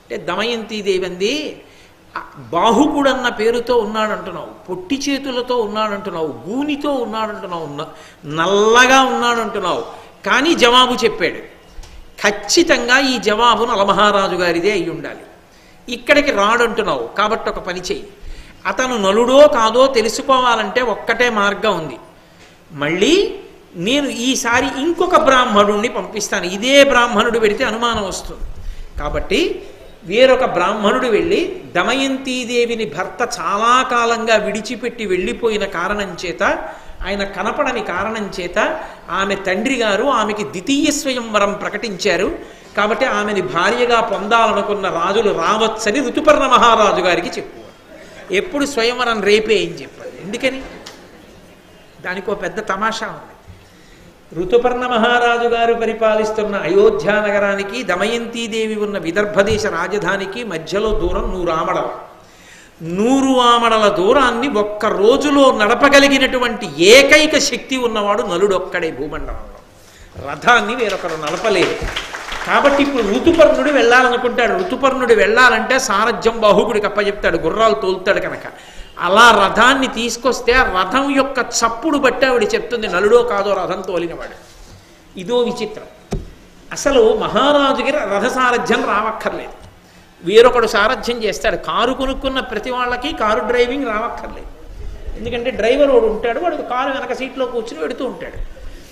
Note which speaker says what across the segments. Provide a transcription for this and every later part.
Speaker 1: అంటే దమయంతిదేవి అంది "ఆ బాహుకుడన్న పేరుతో ఉన్నాడంటున్నావు పొట్టి చేతులతో ఉన్నాడంటున్నావు గూనితో ఉన్నాడంటున్నావు న- నల్లగా ఉన్నాడంటున్నావు కానీ జవాబు చెప్పాడు ఖచ్చితంగా ఈ జవాబు నలమహారాజు గారిదే అయి ఉండాలి ఇక్కడికి రాడంటున్నావు కాబట్టి ఒక పని చెయ్యి అతను నలుడో కాదో తెలుసుకోవాలంటే ఒక్కటే మార్గం ఉంది మళ్ళీ నేను ఈసారి ఇంకొక బ్రాహ్మణుడిని పంపిస్తాను ఇదే బ్రాహ్మణుడు పెడితే అనుమానం వస్తుంది కాబట్టి వేరొక బ్రాహ్మణుడు వెళ్ళి దమయంతీదేవిని భర్త చాలా కాలంగా విడిచిపెట్టి వెళ్ళిపోయిన కారణం చేత ఆయన కనపడని కారణం చేత ఆమె తండ్రి గారు ఆమెకి ద్వితీయ స్వయంవరం ప్రకటించారు కాబట్టి ఆమెని భార్యగా పొందాలనుకున్న రాజులు రావచ్చని ఋతుపర్ణ మహారాజు గారికి చెప్పు ఎప్పుడు స్వయంవరం రేపే ఏం చెప్పారు ఎందుకని దానికి ఒక పెద్ద తమాషా ఉంది ఋతుపర్ణ మహారాజు గారు పరిపాలిస్తున్న అయోధ్య నగరానికి దమయంతీదేవి ఉన్న విదర్భదేశ రాజధానికి మధ్యలో దూరం నూరు ఆమడల నూరు ఆమడల దూరాన్ని ఒక్క రోజులో నడపగలిగినటువంటి ఏకైక శక్తి ఉన్నవాడు నలుడొక్కడే భూమండలంలో రథాన్ని వేరొకరు నడపలేరు కాబట్టి ఇప్పుడు ఋతుపర్ణుడు వెళ్ళాలనుకుంటాడు ఋతుపర్ణుడు వెళ్ళాలంటే సారథ్యం బాహుకుడికి అప్పచెప్తాడు గుర్రాలు తోలుతాడు కనుక అలా రథాన్ని తీసుకొస్తే ఆ రథం యొక్క చప్పుడు బట్టి ఆవిడ చెప్తుంది నలుడో కాదో రథం తోలినవాడు ఇదో విచిత్రం అసలు మహారాజుకి రథ సారథ్యం రావక్కర్లేదు వేరొకడు సారథ్యం చేస్తాడు కారు కొనుక్కున్న ప్రతి వాళ్ళకి కారు డ్రైవింగ్ రావక్కర్లేదు ఎందుకంటే డ్రైవర్ వాడు ఉంటాడు వాడు కారు వెనక సీట్లో కూర్చుని పెడుతూ ఉంటాడు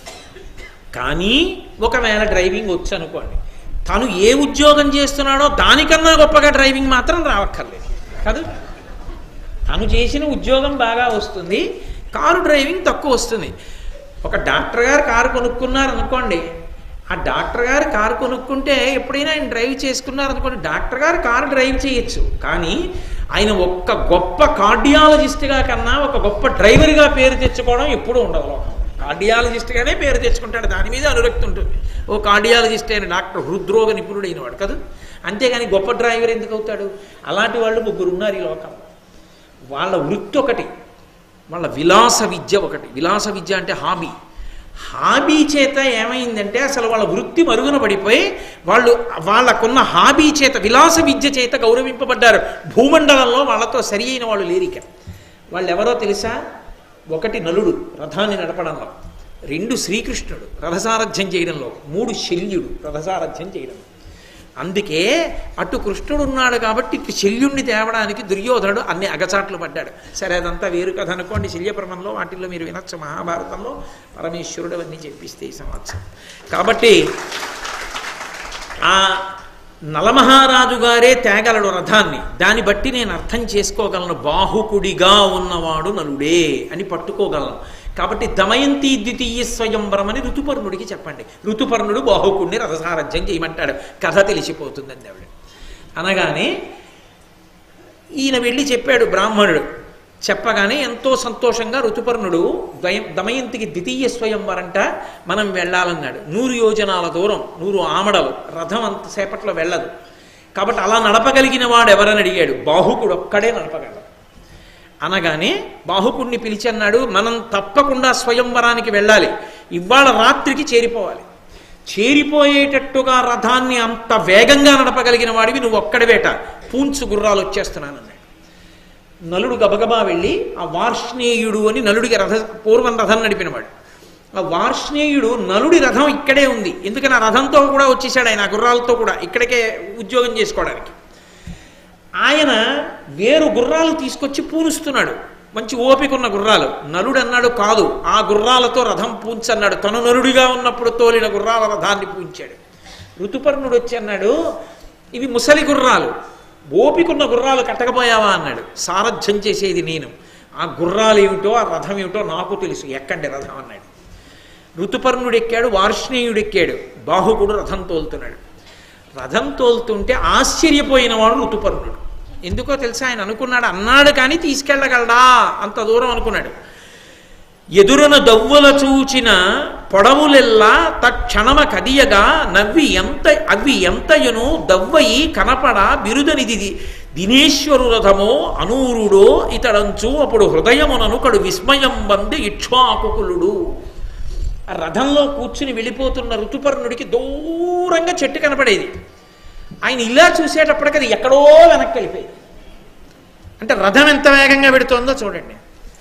Speaker 1: కానీ ఒకవేళ డ్రైవింగ్ వచ్చు అనుకోండి తను ఏ ఉద్యోగం చేస్తున్నాడో దానికన్నా గొప్పగా డ్రైవింగ్ మాత్రం రావక్కర్లేదు కాదు తను చేసిన ఉద్యోగం బాగా వస్తుంది కారు డ్రైవింగ్ తక్కువ వస్తుంది ఒక డాక్టర్ గారు కారు కొనుక్కున్నారు అనుకోండి ఆ డాక్టర్ గారు కారు కొనుక్కుంటే ఎప్పుడైనా ఆయన డ్రైవ్ చేసుకున్నారు అనుకోండి డాక్టర్ గారు కారు డ్రైవ్ చేయొచ్చు కానీ ఆయన ఒక్క గొప్ప కార్డియాలజిస్ట్గా కన్నా ఒక గొప్ప డ్రైవర్గా పేరు తెచ్చుకోవడం ఎప్పుడూ ఉండదు లోకంలో. కార్డియాలజిస్ట్గానే పేరు తెచ్చుకుంటాడు దాని మీద అనురక్తి ఉంటుంది ఓ కార్డియాలజిస్ట్ అయిన డాక్టర్ హృద్రోగ నిపుణుడు అయిన వాడు కదా అంతేగాని గొప్ప డ్రైవర్ ఎందుకు అవుతాడు అలాంటి వాళ్ళు ముగ్గురు ఉన్నారు ఈ లోకంలో వాళ్ళ వృత్తి ఒకటి వాళ్ళ విలాస విద్య ఒకటి విలాస విద్య అంటే హాబీ హాబీ చేత ఏమైందంటే అసలు వాళ్ళ వృత్తి మరుగున పడిపోయి వాళ్ళు వాళ్ళకున్న హాబీ చేత విలాస విద్య చేత గౌరవింపబడ్డారు భూమండలంలో వాళ్ళతో సరి అయిన వాళ్ళు లేరిక వాళ్ళు ఎవరో తెలుసా ఒకటి నలుడు రథాన్ని నడపడంలో రెండు శ్రీకృష్ణుడు రథసారథ్యం చేయడంలో మూడు శల్యుడు రథసారథ్యం చేయడంలో అందుకే అటు కృష్ణుడు ఉన్నాడు కాబట్టి ఇటు శల్యుణ్ణి తేవడానికి దుర్యోధనుడు అన్ని అగచాట్లు పడ్డాడు సరే అదంతా వేరు కథ అనుకోండి శల్యప్రమంలో వాటిల్లో మీరు వినొచ్చు మహాభారతంలో పరమేశ్వరుడు అవన్నీ చెప్పిస్తే ఈ సంవత్సరం కాబట్టి ఆ నలమహారాజు గారే తేగలడు రథాన్ని దాన్ని బట్టి నేను అర్థం చేసుకోగలను బాహుకుడిగా ఉన్నవాడు నలుడే అని పట్టుకోగలను కాబట్టి దమయంతి ద్వితీయ స్వయంవరం అని ఋతుపర్ణుడికి చెప్పండి ఋతుపర్ణుడు బాహుకుడిని రథసారథ్యం చేయమంటాడు కథ తెలిసిపోతుందండి ఆవిడ అనగానే ఈయన వెళ్ళి చెప్పాడు బ్రాహ్మణుడు చెప్పగానే ఎంతో సంతోషంగా ఋతుపర్ణుడు ద్వయం దమయంతికి ద్వితీయ స్వయంవరంట మనం వెళ్ళాలన్నాడు నూరు యోజనాల దూరం నూరు ఆమడలు రథం అంతసేపట్లో వెళ్ళదు కాబట్టి అలా నడపగలిగిన వాడు ఎవరని అడిగాడు బాహుకుడు ఒక్కడే నడపగలడు అనగానే బాహుకుడిని పిలిచి అన్నాడు మనం తప్పకుండా స్వయంవరానికి వెళ్ళాలి ఇవాళ రాత్రికి చేరిపోవాలి చేరిపోయేటట్టుగా రథాన్ని అంత వేగంగా నడపగలిగిన వాడివి నువ్వు ఒక్కడవేట పూంచు గుర్రాలు వచ్చేస్తున్నానన్నాడు నలుడు గబగబా వెళ్ళి ఆ వార్ష్ణేయుడు అని నలుడికి రథ పూర్వం రథం నడిపినవాడు ఆ వార్ష్ణేయుడు నలుడి రథం ఇక్కడే ఉంది ఎందుకని ఆ రథంతో కూడా వచ్చేసాడు ఆయన ఆ గుర్రాలతో కూడా ఇక్కడికే ఉద్యోగం చేసుకోవడానికి ఆయన వేరు గుర్రాలు తీసుకొచ్చి పూనుస్తున్నాడు మంచి ఓపిక ఉన్న గుర్రాలు నలుడు అన్నాడు కాదు ఆ గుర్రాలతో రథం పూంచన్నాడు తను నలుడిగా ఉన్నప్పుడు తోలిన గుర్రాల రథాన్ని పూంచాడు ఋతుపర్ణుడు వచ్చి అన్నాడు ఇవి ముసలి గుర్రాలు ఓపికున్న గుర్రాలు కట్టకపోయావా అన్నాడు సారథ్యం చేసేది నేను ఆ గుర్రాలు ఏమిటో ఆ రథం ఏమిటో నాకు తెలుసు ఎక్కండి రథం అన్నాడు ఋతుపర్ణుడు ఎక్కాడు వార్ష్ణేయుడు ఎక్కాడు బాహుకుడు రథం తోలుతున్నాడు రథం తోలుతుంటే ఆశ్చర్యపోయిన వాడు ఋతుపర్ణుడు ఎందుకో తెలుసా ఆయన అనుకున్నాడు అన్నాడు కానీ తీసుకెళ్ళగలడా అంత దూరం అనుకున్నాడు ఎదురున దవ్వుల చూచిన పొడవులెల్లా తక్షణమ కదియగా నవ్వి ఎంత అవి ఎంతయును దవ్వయి కనపడ బిరుదనిది దినేశ్వరు రథమో అనూరుడో ఇతడంచు అప్పుడు హృదయమునను కడు విస్మయం వంది ఇక్ష్వాకుకులుడు ఆ రథంలో కూర్చుని వెళ్ళిపోతున్న ఋతుపర్ణుడికి దూరంగా చెట్టు కనపడేది ఆయన ఇలా చూసేటప్పటికి అది ఎక్కడో వెనక్కి వెళ్ళిపోయింది అంటే రథం ఎంత వేగంగా పెడుతోందో చూడండి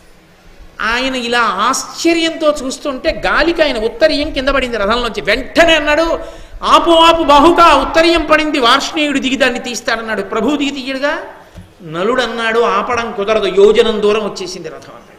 Speaker 1: ఆయన ఇలా ఆశ్చర్యంతో చూస్తుంటే గాలికి ఆయన ఉత్తరీయం కింద పడింది రథంలోంచి వెంటనే అన్నాడు ఆపు ఆపు బాహుక ఉత్తరీయం పడింది వార్ష్ణేయుడు దిగి దాన్ని తీస్తాడన్నాడు ప్రభు దిగి తీయడుగా నలుడు అన్నాడు ఆపడం కుదరదు యోజనం దూరం వచ్చేసింది రథం అన్నాడు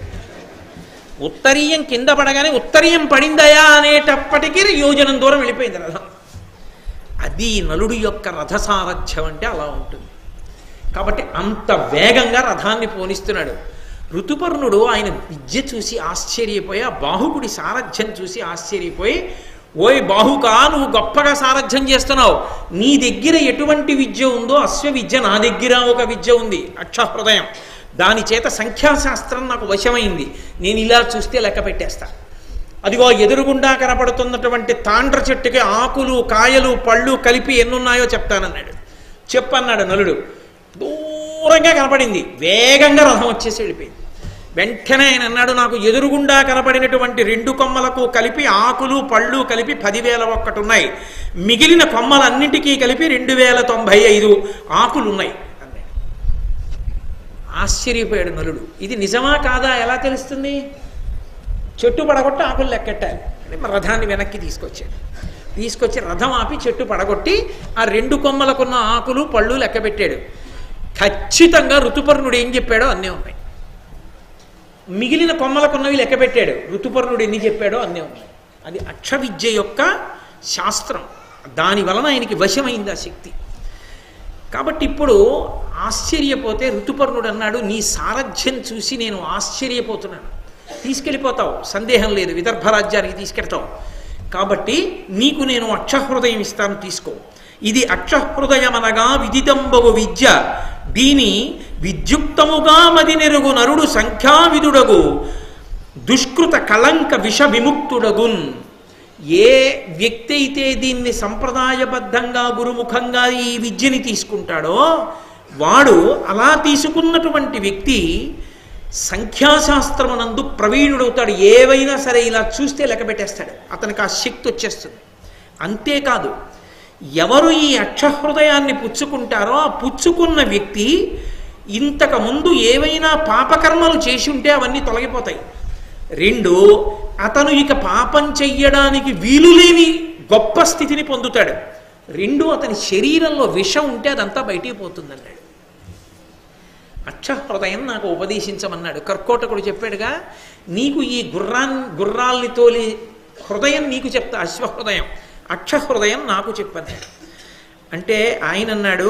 Speaker 1: ఉత్తరీయం కింద పడగానే ఉత్తరీయం పడిందయా అనేటప్పటికీ యోజనం దూరం వెళ్ళిపోయింది రథం అది నలుడు యొక్క రథసారథ్యం అంటే అలా ఉంటుంది కాబట్టి అంత వేగంగా రథాన్ని పోనిస్తున్నాడు ఋతుపర్ణుడు ఆయన విద్య చూసి ఆశ్చర్యపోయి ఆ బాహుకుడి సారథ్యం చూసి ఆశ్చర్యపోయి ఓయ్ బాహుకా నువ్వు గొప్పగా సారథ్యం చేస్తున్నావు నీ దగ్గర ఎటువంటి విద్య ఉందో అశ్వ విద్య నా దగ్గర ఒక విద్య ఉంది అక్షహృదయం దాని చేత సంఖ్యాశాస్త్రం నాకు వశమైంది నేను ఇలా చూస్తే లెక్క పెట్టేస్తా అదిగో ఎదురుగుండా కనపడుతున్నటువంటి తాండ్ర చెట్టుకి ఆకులు కాయలు పళ్ళు కలిపి ఎన్నున్నాయో చెప్తానన్నాడు చెప్పన్నాడు నలుడు దూరంగా కనపడింది వేగంగా రథం వచ్చేసి వెళ్ళిపోయింది వెంటనే ఆయన అన్నాడు నాకు ఎదురుగుండా కనపడినటువంటి రెండు కొమ్మలకు కలిపి ఆకులు పళ్ళు కలిపి పదివేల ఒక్కటి ఉన్నాయి మిగిలిన కొమ్మలన్నింటికీ కలిపి రెండు వేల తొంభై ఐదు ఆకులు ఉన్నాయి అన్నాడు ఆశ్చర్యపోయాడు నలుడు ఇది నిజమా కాదా ఎలా తెలుస్తుంది చెట్టు పడగొట్టి ఆకులు లెక్కెట్టాలి అని మరి రథాన్ని వెనక్కి తీసుకొచ్చాడు తీసుకొచ్చి రథం ఆపి చెట్టు పడగొట్టి ఆ రెండు కొమ్మలకున్న ఆకులు పళ్ళు లెక్క పెట్టాడు ఖచ్చితంగా ఋతుపర్ణుడు ఏం చెప్పాడో అన్నీ ఉన్నాయి మిగిలిన కొమ్మలకున్నవి లెక్క పెట్టాడు ఋతుపర్ణుడు ఎన్ని చెప్పాడో అన్నీ ఉన్నాయి అది అక్షవిద్య యొక్క శాస్త్రం దాని వలన ఆయనకి వశమైంది ఆ శక్తి కాబట్టి ఇప్పుడు ఆశ్చర్యపోతే ఋతుపర్ణుడు అన్నాడు నీ సారథ్యం చూసి నేను ఆశ్చర్యపోతున్నాను తీసుకెళ్ళిపోతావు సందేహం లేదు విదర్భ రాజ్యానికి తీసుకెళ్తావు కాబట్టి నీకు నేను అక్షహృదయం ఇస్తాను తీసుకో ఇది అక్షహృదయం అనగా విదితంబగు విద్య దీని విద్యుక్తముగా మది నెరుగు నరుడు సంఖ్యావిదుడగు దుష్కృత కళంక విష విముక్తుడగున్ ఏ వ్యక్తి అయితే దీన్ని సంప్రదాయబద్ధంగా గురుముఖంగా ఈ విద్యని తీసుకుంటాడో వాడు అలా తీసుకున్నటువంటి వ్యక్తి సంఖ్యాశాస్త్రమునందు ప్రవీణుడవుతాడు ఏవైనా సరే ఇలా చూస్తే లెక్క పెట్టేస్తాడు అతనికి ఆ శక్తి వచ్చేస్తుంది అంతేకాదు ఎవరు ఈ అక్షహృదయాన్ని పుచ్చుకుంటారో ఆ పుచ్చుకున్న వ్యక్తి ఇంతకు ముందు ఏవైనా పాపకర్మలు చేసి ఉంటే అవన్నీ తొలగిపోతాయి రెండు అతను ఇక పాపం చెయ్యడానికి వీలు లేని గొప్ప స్థితిని పొందుతాడు రెండు అతని శరీరంలో విషం ఉంటే అదంతా బయటికి పోతుందన్నాడు అక్షహృదయం నాకు ఉపదేశించమన్నాడు కర్కోటకుడు చెప్పాడుగా నీకు ఈ గుర్రాన్ గుర్రాల్ని తోలి హృదయం నీకు చెప్తా అశ్వహృదయం అక్షహృదయం నాకు చెప్పన్నాడు అంటే ఆయన అన్నాడు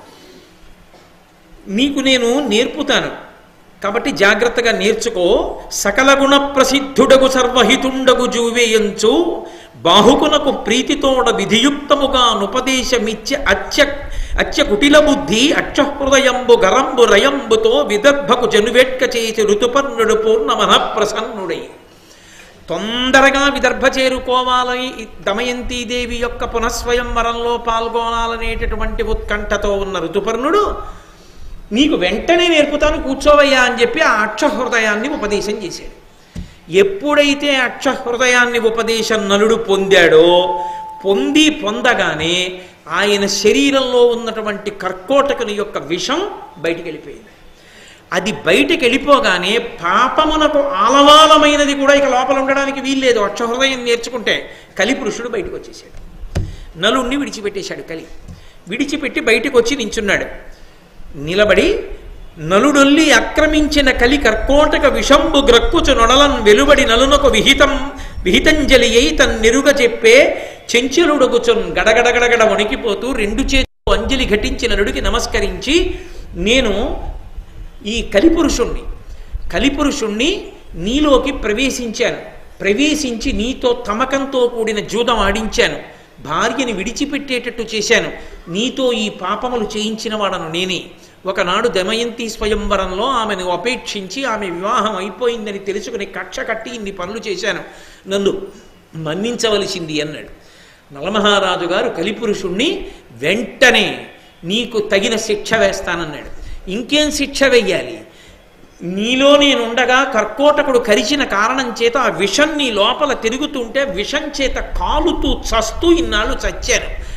Speaker 1: నీకు నేను నేర్పుతాను కాబట్టి జాగ్రత్తగా నేర్చుకో సకల గుణ ప్రసిద్ధుడగు సర్వహితుండగు జూవేయంచు బాహుకునకు ప్రీతితోడ విధియుక్తముగా నుపదేశమిచ్చ అత్య అత్య కుటిల బుద్ధి అక్షహృదయంబు గరంబు రయంబుతో విదర్భకు జనువేట్క చేసి ఋతుపర్ణుడు పూర్ణమన ప్రసన్నుడై తొందరగా విదర్భ చేరుకోవాలని దమయంతీదేవి యొక్క పునఃస్వయంవరంలో పాల్గొనాలనేటటువంటి ఉత్కంఠతో ఉన్న ఋతుపర్ణుడు నీకు వెంటనే నేర్పుతాను కూర్చోవయ్యా అని చెప్పి ఆ అక్షహృదయాన్ని ఉపదేశం చేశాడు ఎప్పుడైతే అక్షహృదయాన్ని ఉపదేశం నలుడు పొందాడో పొంది పొందగానే ఆయన శరీరంలో ఉన్నటువంటి కర్కోటకుని యొక్క విషం బయటికి వెళ్ళిపోయింది అది బయటికి వెళ్ళిపోగానే పాపమునకు ఆలవాలమైనది కూడా ఇక లోపల ఉండడానికి వీల్లేదు అక్షహృదయం నేర్చుకుంటే కలిపురుషుడు బయటకు వచ్చేసాడు నలుణ్ణి విడిచిపెట్టేశాడు కలి విడిచిపెట్టి బయటకు వచ్చి నించున్నాడు నిలబడి నలుడొల్లి ఆక్రమించిన కలి కర్కోటక విషంబు గ్రక్కుచు నొడలన్ వెలువడి నలునకు విహితం విహితంజలి అయి తన్నిరుగ చెప్పే చెంచలుడగుచున్ గడగడగడగడ వణికిపోతూ రెండు చేతులు అంజలి ఘటించిన నరుడికి నమస్కరించి నేను ఈ కలిపురుషుణ్ణి కలిపురుషుణ్ణి నీలోకి ప్రవేశించాను ప్రవేశించి నీతో తమకంతో కూడిన జూదం ఆడించాను భార్యని విడిచిపెట్టేటట్టు చేశాను నీతో ఈ పాపములు చేయించిన వాడను నేనే ఒకనాడు దమయంతి స్వయంవరంలో ఆమెను అపేక్షించి ఆమె వివాహం అయిపోయిందని తెలుసుకుని కక్ష కట్టి ఇన్ని పనులు చేశాను నన్ను మన్నించవలసింది అన్నాడు నలమహారాజు గారు కలిపురుషుణ్ణి వెంటనే నీకు తగిన శిక్ష వేస్తానన్నాడు ఇంకేం శిక్ష వెయ్యాలి నీలో నేనుండగా కర్కోటకుడు కరిచిన కారణం చేత ఆ విషం నీ లోపల తిరుగుతుంటే విషం చేత కాలుతూ చస్తూ ఇన్నాళ్ళు చచ్చాను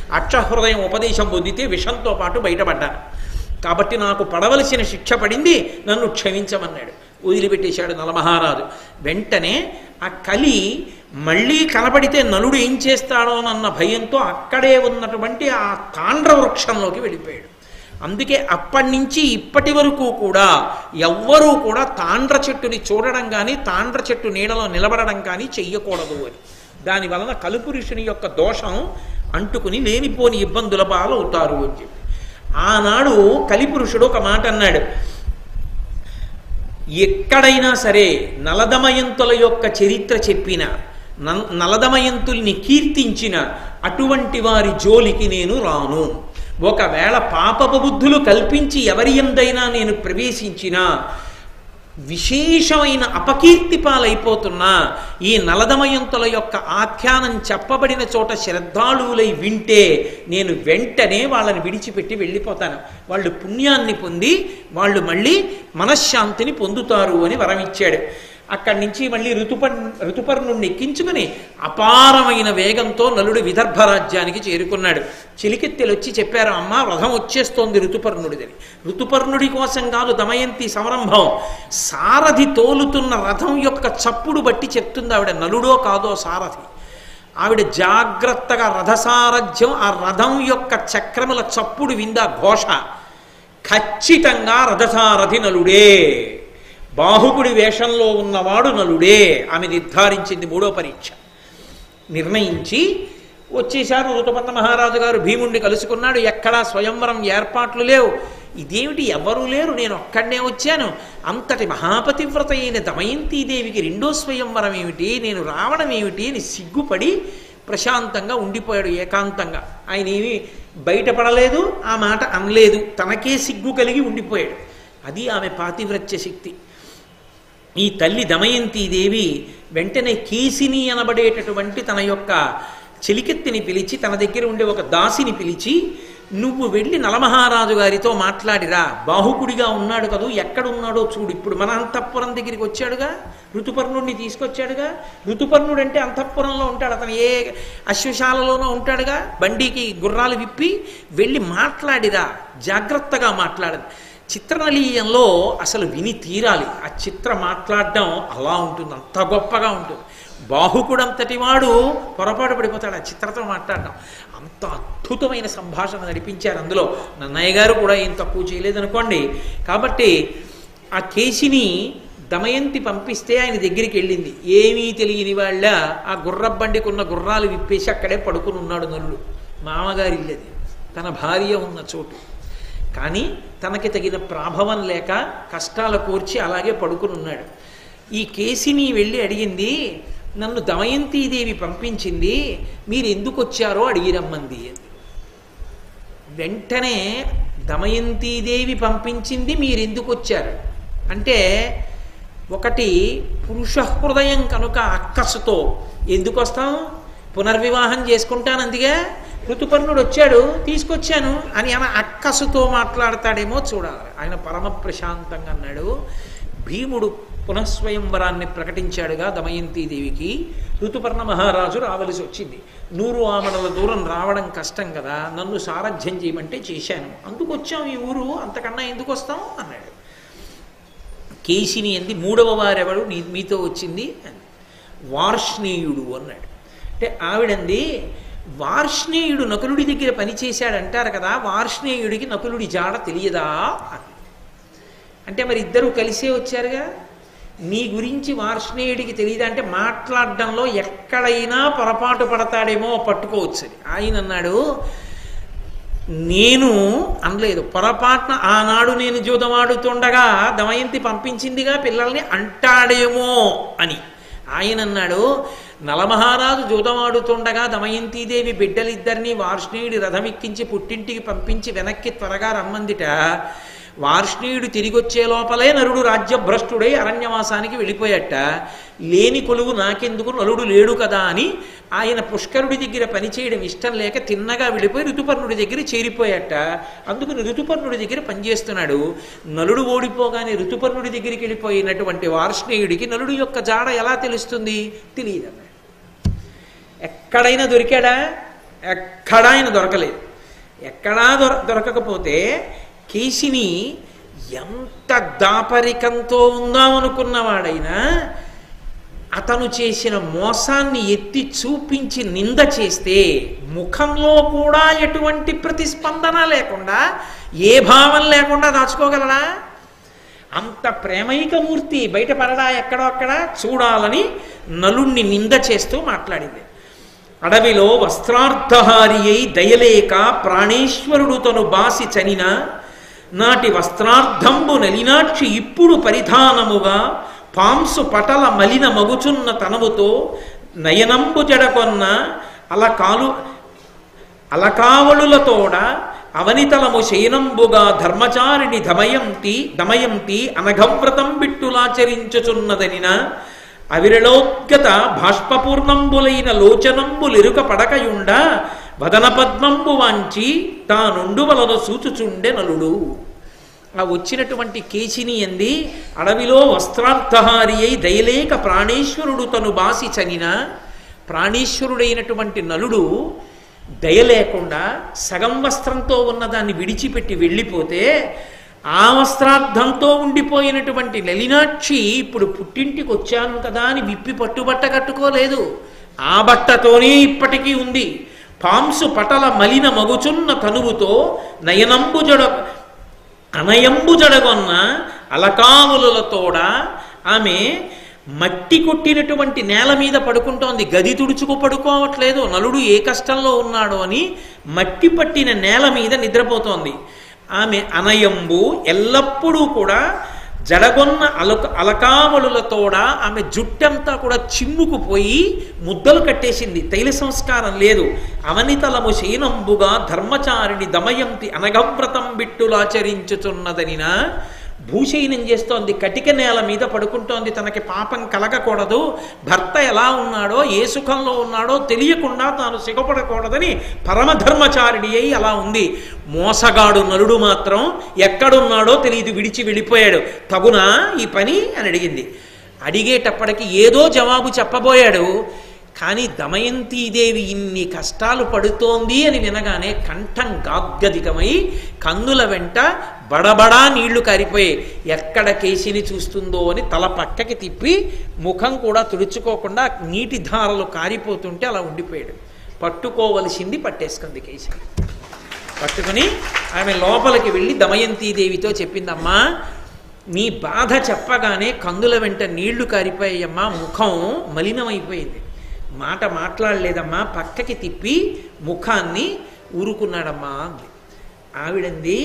Speaker 1: అక్షహృదయం ఉపదేశం పొందితే విషంతో పాటు బయటపడ్డాను కాబట్టి నాకు పడవలసిన శిక్ష పడింది నన్ను క్షమించమన్నాడు వదిలిపెట్టేశాడు నలమహారాజు వెంటనే ఆ కలి మళ్ళీ కనబడితే నలుడు ఏం చేస్తాడోనన్న భయంతో అక్కడే ఉన్నటువంటి ఆ తాండ్ర వృక్షంలోకి వెళ్ళిపోయాడు అందుకే అప్పటి నుంచి ఇప్పటి వరకు కూడా ఎవ్వరూ కూడా తాండ్ర చెట్టుని చూడడం కానీ తాండ్ర చెట్టు నీడలో నిలబడడం కానీ చెయ్యకూడదు అని దాని వలన కలుపురుషుని యొక్క దోషం అంటుకుని లేనిపోని ఇబ్బందుల పాలవుతారు అని చెప్పి ఆనాడు కలిపురుషుడు ఒక మాట అన్నాడు ఎక్కడైనా సరే నలదమయంతుల యొక్క చరిత్ర చెప్పిన నల్- నలదమయంతుల్ని కీర్తించిన అటువంటి వారి జోలికి నేను రాను ఒకవేళ పాపపు బుద్ధులు కల్పించి ఎవరి ఎందైనా నేను ప్రవేశించినా విశేషమైన అపకీర్తి పాలైపోతున్నా ఈ నలదమయంతుల యొక్క ఆఖ్యానం చెప్పబడిన చోట శ్రద్ధాళువులై వింటే నేను వెంటనే వాళ్ళని విడిచిపెట్టి వెళ్ళిపోతాను వాళ్ళు పుణ్యాన్ని పొంది వాళ్ళు మళ్ళీ మనశ్శాంతిని పొందుతారు అని వరమిచ్చాడు అక్కడి నుంచి మళ్ళీ ఋతుపర్ ఋతుపర్ణుణ్ణి ఎక్కించుకుని అపారమైన వేగంతో నలుడు విదర్భ రాజ్యానికి చేరుకున్నాడు చిలికెత్తెలు వచ్చి చెప్పారు అమ్మ రథం వచ్చేస్తోంది ఋతుపర్ణుడిదని ఋతుపర్ణుడి కోసం కాదు దమయంతి సంరంభం సారథి తోలుతున్న రథం యొక్క చప్పుడు బట్టి చెప్తుంది ఆవిడ నలుడో కాదో సారథి ఆవిడ జాగ్రత్తగా రథసారథ్యం ఆ రథం యొక్క చక్రముల చప్పుడు విందా ఘోష ఖచ్చితంగా రథసారథి నలుడే బాహుకుడి వేషంలో ఉన్నవాడు నలుడే ఆమె నిర్ధారించింది మూడో పరీక్ష నిర్ణయించి వచ్చేశారు ఋతుపర్ణ మహారాజు గారు భీముణ్ణి కలుసుకున్నాడు ఎక్కడా స్వయంవరం ఏర్పాట్లు లేవు ఇదేమిటి ఎవరూ లేరు నేను ఒక్కడనే వచ్చాను అంతటి మహాపతివ్రత అయిన దమయంతీదేవికి రెండో స్వయంవరం ఏమిటి నేను రావడం ఏమిటి అని సిగ్గుపడి ప్రశాంతంగా ఉండిపోయాడు ఏకాంతంగా ఆయన ఏమీ బయటపడలేదు ఆ మాట అనలేదు తనకే సిగ్గు కలిగి ఉండిపోయాడు అది ఆమె పాతివ్రత్య శక్తి ఈ తల్లి దమయంతీదేవి వెంటనే కేసిని అనబడేటటువంటి తన యొక్క చెలికెత్తిని పిలిచి తన దగ్గర ఉండే ఒక దాసిని పిలిచి నువ్వు వెళ్ళి నలమహారాజు గారితో మాట్లాడిరా బాహుకుడిగా ఉన్నాడు కదూ ఎక్కడున్నాడో చూడు ఇప్పుడు మన అంతఃపురం దగ్గరికి వచ్చాడుగా ఋతుపర్ణుడిని తీసుకొచ్చాడుగా ఋతుపర్ణుడు అంటే అంతఃపురంలో ఉంటాడు అతను ఏ అశ్వశాలలోనో ఉంటాడుగా బండికి గుర్రాలు విప్పి వెళ్ళి మాట్లాడిరా జాగ్రత్తగా మాట్లాడదు చిత్రనలీయంలో అసలు విని తీరాలి ఆ చిత్ర మాట్లాడడం అలా ఉంటుంది అంత గొప్పగా ఉంటుంది బాహుకుడంతటి వాడు పొరపాటు పడిపోతాడు ఆ చిత్రతో మాట్లాడడం అంత అద్భుతమైన సంభాషణ నడిపించారు అందులో నన్నయ్య గారు కూడా ఏం తక్కువ చేయలేదనుకోండి కాబట్టి ఆ కేసిని దమయంతి పంపిస్తే ఆయన దగ్గరికి వెళ్ళింది ఏమీ తెలియని వాళ్ళ ఆ గుర్రబండికి ఉన్న గుర్రాలు విప్పేసి అక్కడే పడుకుని ఉన్నాడు నల్లుడు మామగారి ఇల్లది తన భార్య ఉన్న చోటు కానీ తనకి తగిన ప్రాభవం లేక కష్టాల కూర్చి అలాగే పడుకుని ఉన్నాడు ఈ కేసిని వెళ్ళి అడిగింది నన్ను దమయంతీదేవి పంపించింది మీరు ఎందుకు వచ్చారో అడిగి రమ్మంది అంది. వెంటనే దమయంతీదేవి పంపించింది మీరు ఎందుకు వచ్చారు అంటే ఒకటి పురుష హృదయం కనుక అక్కసుతో ఎందుకు వస్తాం పునర్వివాహం చేసుకుంటాను అందుకే ఋతుపర్ణుడు వచ్చాడు తీసుకొచ్చాను అని ఆమె అక్కసుతో మాట్లాడతాడేమో చూడాలి ఆయన పరమ ప్రశాంతంగా అన్నాడు భీముడు పునఃస్వయంవరాన్ని ప్రకటించాడుగా దమయంతీదేవికి ఋతుపర్ణ మహారాజు రావలసి వచ్చింది నూరు ఆమడల దూరం రావడం కష్టం కదా నన్ను సారథ్యం చేయమంటే చేశాను అందుకు వచ్చాం ఈ ఊరు అంతకన్నా ఎందుకు వస్తాం అన్నాడు కేసిని అంది మూడవ వారెవడు నీ మీతో వచ్చింది అని వార్ష్ణేయుడు అన్నాడు అంటే ఆవిడంది వార్ష్ణేయుడు నకులుడి దగ్గర పనిచేశాడంటారు కదా వార్ష్ణేయుడికి నకులుడి జాడ తెలియదా అని అంటే మరి ఇద్దరు కలిసే వచ్చారుగా నీ గురించి వార్ష్ణేయుడికి తెలియదా అంటే మాట్లాడడంలో ఎక్కడైనా పొరపాటు పడతాడేమో పట్టుకోవచ్చు అని. ఆయన అన్నాడు నేను అనలేదు పొరపాటున ఆనాడు నేను జూదమాడుతుండగా దమయంతి పంపించిందిగా పిల్లల్ని అంటాడేమో అని ఆయన అన్నాడు నలమహారాజు జూదమాడుతుండగా దమయంతీదేవి బిడ్డలిద్దరినీ వార్ష్ణేయుడి రథమెక్కించి పుట్టింటికి పంపించి వెనక్కి త్వరగా రమ్మందిట వార్ష్ణేయుడు తిరిగి వచ్చే లోపలే నరుడు రాజ్యభ్రష్టుడై అరణ్యవాసానికి వెళ్ళిపోయట లేని కొలువు నాకెందుకు నలుడు లేడు కదా అని ఆయన పుష్కరుడి దగ్గర పనిచేయడం ఇష్టం లేక తిన్నగా వెళ్ళిపోయి ఋతుపర్ణుడి దగ్గర చేరిపోయట అందుకని ఋతుపర్ణుడి దగ్గర పనిచేస్తున్నాడు నలుడు ఓడిపోగానే ఋతుపర్ణుడి దగ్గరికి వెళ్ళిపోయినటువంటి వార్ష్ణేయుడికి నలుడు యొక్క జాడ ఎలా తెలుస్తుంది తెలియదన్నాడు ఎక్కడైనా దొరికాడా ఎక్కడా ఆయన దొరకలేదు ఎక్కడా దొర దొరకకపోతే కేసిని ఎంత దాపరికంతో ఉందామనుకున్నవాడైనా అతను చేసిన మోసాన్ని ఎత్తి చూపించి నింద చేస్తే ముఖంలో కూడా ఎటువంటి ప్రతిస్పందన లేకుండా ఏ భావం లేకుండా దాచుకోగలరా అంత ప్రేమైకమూర్తి బయటపడడా ఎక్కడో అక్కడ చూడాలని నలుణ్ణి నింద చేస్తూ మాట్లాడింది అడవిలో వస్త్రార్థహారి అయి దయలేక ప్రాణేశ్వరుడు తను బాసి చనిన నాటి వస్త్రార్థంబు నలినాక్షి ఇప్పుడు పరిధానముగా పాంసు పటల మలిన మగుచున్న తనవుతో నయనంబు జడకొన్న అలా కాలు అలకావళులతోడ అవనితలము శయనంబుగా ధర్మచారిణి దమయంతి దమయంతి అనఘవ్రతం బిట్టులాచరించుచున్నదనిన అవిరళోద్గత బాష్పపూర్ణంబులైన లోచనంబులిరుక పడకయుండ వదన పద్మంబు వాంచి తానుండు వలన సూచుచుండె నలుడు ఆ వచ్చినటువంటి కేసిని ఎంది అడవిలో వస్త్రార్థహారి అయి దయలేక ప్రాణేశ్వరుడు తను బాసి చనిన ప్రాణేశ్వరుడైనటువంటి నలుడు దయ లేకుండా సగం వస్త్రంతో ఉన్నదాన్ని విడిచిపెట్టి వెళ్ళిపోతే ఆ వస్త్రార్థంతో ఉండిపోయినటువంటి లలినాక్షి ఇప్పుడు పుట్టింటికి వచ్చాను కదా అని విప్పి పట్టుబట్ట కట్టుకోలేదు ఆ బట్టతోనే ఇప్పటికీ ఉంది పాంసు పటల మలిన మగుచున్న తనువుతో నయనంబు జడ అనయంబు జడగొన్న అలకాములతోడ ఆమె మట్టి కొట్టినటువంటి నేల మీద పడుకుంటోంది గది తుడుచుకు పడుకోవట్లేదు నలుడు ఏ కష్టంలో ఉన్నాడు అని మట్టి పట్టిన నేల మీద నిద్రపోతోంది ఆమె అనయంబు ఎల్లప్పుడూ కూడా జడగొన్న అలక అలకామలులతోడ ఆమె జుట్టంతా కూడా చిమ్ముకుపోయి ముద్దలు కట్టేసింది తైల సంస్కారం లేదు అవనితలము శయనంబుగా ధర్మచారిణి దమయంతి అనగవ్రతం బిట్టులాచరించుచున్నదనిన భూశయనం చేస్తోంది కటిక నేల మీద పడుకుంటోంది తనకి పాపం కలగకూడదు భర్త ఎలా ఉన్నాడో ఏ సుఖంలో ఉన్నాడో తెలియకుండా తాను సిగపడకూడదని పరమధర్మచారిణి అయి అలా ఉంది మోసగాడు నలుడు మాత్రం ఎక్కడున్నాడో తెలియదు విడిచి వెళ్ళిపోయాడు తగునా ఈ పని అని అడిగింది అడిగేటప్పటికి ఏదో జవాబు చెప్పబోయాడు కానీ దమయంతీదేవి ఇన్ని కష్టాలు పడుతోంది అని వినగానే కంఠం గాగ్గదికమై కందుల వెంట బడబడా నీళ్లు కారిపోయి ఎక్కడ కేసిని చూస్తుందో అని తల పక్కకి తిప్పి ముఖం కూడా తుడుచుకోకుండా నీటి ధారలు కారిపోతుంటే అలా ఉండిపోయాడు పట్టుకోవలసింది పట్టేసుకుంది కేసి పట్టుకుని ఆమె లోపలికి వెళ్ళి దమయంతీదేవితో చెప్పిందమ్మా నీ బాధ చెప్పగానే కందుల వెంట నీళ్లు కారిపోయాయమ్మా ముఖం మలినమైపోయింది మాట మాట్లాడలేదమ్మా పక్కకి తిప్పి ముఖాన్ని ఊరుకున్నాడమ్మా అంది ఆవిడంది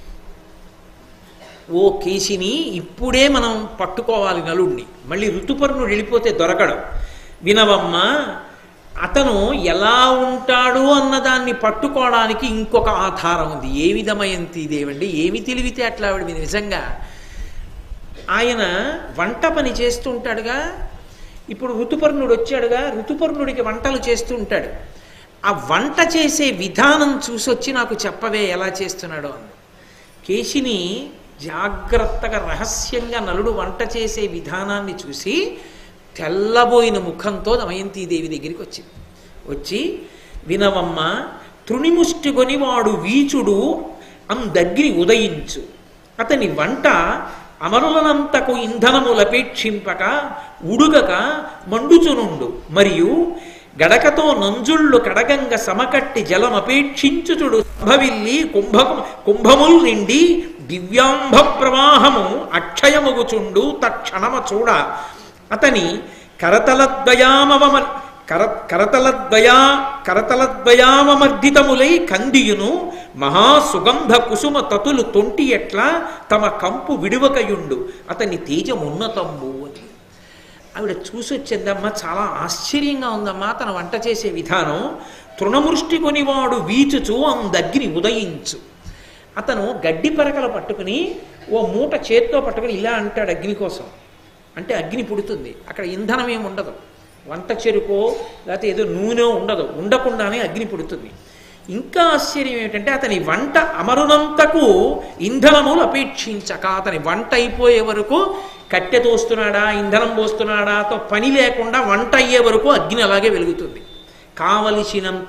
Speaker 1: ఓ కేసిని ఇప్పుడే మనం పట్టుకోవాలి నలుడిని మళ్ళీ ఋతుపర్ణుడు వెళ్ళిపోతే దొరకడు వినవమ్మా అతను ఎలా ఉంటాడు అన్నదాన్ని పట్టుకోవడానికి ఇంకొక ఆధారం ఉంది ఏ విధమైంది ఇదేవండి ఏమి తెలివితే అట్లా ఆవిడ మీద నిజంగా ఆయన వంట పని చేస్తూ ఉంటాడుగా ఇప్పుడు ఋతుపర్ణుడు వచ్చాడుగా ఋతుపర్ణుడికి వంటలు చేస్తూ ఉంటాడు ఆ వంట చేసే విధానం చూసొచ్చి నాకు చెప్పవే ఎలా చేస్తున్నాడో అని కేశిని జాగ్రత్తగా రహస్యంగా నలుడు వంట చేసే విధానాన్ని చూసి తెల్లబోయిన ముఖంతో దమయంతీదేవి దగ్గరికి వచ్చింది వచ్చి వినవమ్మ తృణిముష్టికొని వాడు వీచుడు అందగ్ని ఉదయించు అతని వంట అమరులనంతకు ఇంధనములపేక్షింపక ఉడుగక మండుచునుండు మరియు గడకతో నంజుళ్ళు కడగంగ సమకట్టి జలమపేక్షించుచుడు సంభవిల్లి కుంభ కుంభముల్ నిండి దివ్యాంభ ప్రవాహము అక్షయమగుచుండు తక్షణమ చూడ అతని కరతలద్వయామవ కర కరతలద్వయా కరతలద్వయామర్దితములై కందియును మహాసుగంధ కుసుమ తతులు తొంటి ఎట్లా తమ కంపు విడువకయుండు అతని తేజమున్నతంబు అని ఆవిడ చూసొచ్చిందమ్మా చాలా ఆశ్చర్యంగా ఉందమ్మా తన వంట చేసే విధానం తృణమృష్టి కొనివాడు వీచుచు అందగ్ని ఉదయించు అతను గడ్డి పరకలు పట్టుకుని ఓ మూట చేత్తో పట్టుకుని ఇలా అంటాడు అగ్ని కోసం అంటే అగ్ని పుడుతుంది అక్కడ ఇంధనం ఏమి ఉండదు వంట చెరుకో లేకపోతే ఏదో నూనె ఉండదు ఉండకుండానే అగ్ని పుడుతుంది ఇంకా ఆశ్చర్యం ఏమిటంటే అతని వంట అమరునంతకు ఇంధనములు అపేక్షించక అతని వంట అయిపోయే వరకు కట్టె తోస్తున్నాడా ఇంధనం పోస్తున్నాడా తో పని లేకుండా వంట అయ్యే వరకు అగ్ని అలాగే వెలుగుతుంది కావలసినంత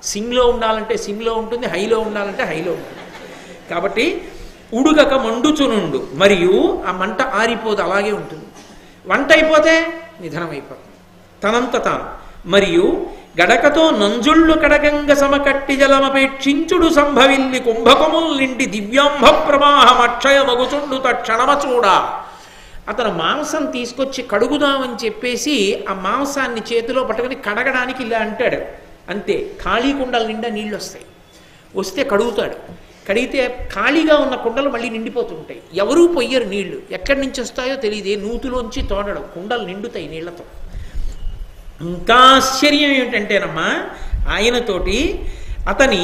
Speaker 1: సిమ్లో ఉండాలంటే సిమ్లో ఉంటుంది హైలో ఉండాలంటే హైలో ఉంటుంది కాబట్టి ఉడుగక మండుచునుండు మరియు ఆ మంట ఆరిపోదు అలాగే ఉంటుంది వంట అయిపోతే నిధనం అయిపోతుంది తనంత తాను మరియు గడకతో నంజుళ్ళు కడగంగ సమకట్టి జలమపేక్షించుడు సంభవిల్లి కుంభకముల్ నిండి దివ్యాంభ ప్రవాహం అక్షయ మగుచుండు తక్షణమ చూడా అతను మాంసం తీసుకొచ్చి కడుగుదామని చెప్పేసి ఆ మాంసాన్ని చేతిలో పట్టుకొని కడగడానికి ఇలా అంటాడు అంతే ఖాళీ కుండల నిండా నీళ్ళు వస్తాయి వస్తే కడుగుతాడు కడిగితే ఖాళీగా ఉన్న కుండలు మళ్ళీ నిండిపోతుంటాయి ఎవరూ పొయ్యరు నీళ్లు ఎక్కడి నుంచి వస్తాయో తెలియదు ఏ నూతులోంచి తోడడం కుండలు నిండుతాయి నీళ్లతో ఇంకా ఆశ్చర్యం ఏమిటంటేనమ్మా ఆయనతోటి అతని